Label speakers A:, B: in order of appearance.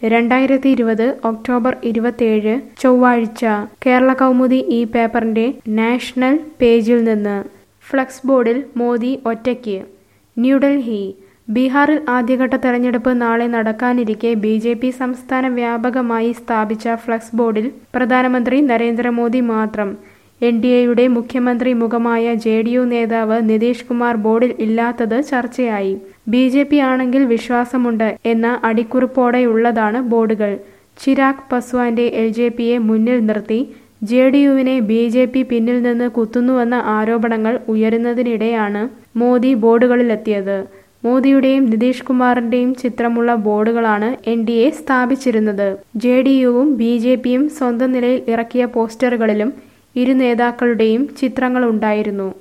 A: രണ്ടായിരത്തി ഇരുപത് ഒക്ടോബർ ഇരുപത്തിയേഴ് ചൊവ്വാഴ്ച കേരള കൗമുദി ഈ പേപ്പറിന്റെ നാഷണൽ പേജിൽ നിന്ന് ഫ്ലക്സ് ബോർഡിൽ മോദി ഒറ്റയ്ക്ക് ന്യൂഡൽഹി ബീഹാറിൽ ആദ്യഘട്ട തെരഞ്ഞെടുപ്പ് നാളെ നടക്കാനിരിക്കെ ബി ജെ പി സംസ്ഥാന വ്യാപകമായി സ്ഥാപിച്ച ഫ്ലക്സ് ബോർഡിൽ പ്രധാനമന്ത്രി നരേന്ദ്രമോദി മാത്രം എൻ ഡി എയുടെ മുഖ്യമന്ത്രി മുഖമായ ജെ ഡി യു നേതാവ് നിതീഷ് കുമാർ ബോർഡിൽ ഇല്ലാത്തത് ചർച്ചയായി ബി ജെ പി ആണെങ്കിൽ വിശ്വാസമുണ്ട് എന്ന അടിക്കുറിപ്പോടെയുള്ളതാണ് ബോർഡുകൾ ചിരാഗ് പസ്വാന്റെ എൽ ജെ പിയെ മുന്നിൽ നിർത്തി ജെ ഡി യുവിനെ ബി ജെ പി പിന്നിൽ നിന്ന് കുത്തുന്നുവെന്ന ആരോപണങ്ങൾ ഉയരുന്നതിനിടെയാണ് മോദി ബോർഡുകളിലെത്തിയത് മോദിയുടെയും നിതീഷ് കുമാറിന്റെയും ചിത്രമുള്ള ബോർഡുകളാണ് എൻ ഡി എ സ്ഥാപിച്ചിരുന്നത് ജെ ഡി യുവും ബി ജെ പിയും സ്വന്തം നിലയിൽ ഇറക്കിയ പോസ്റ്ററുകളിലും ഇരു നേതാക്കളുടെയും ചിത്രങ്ങളുണ്ടായിരുന്നു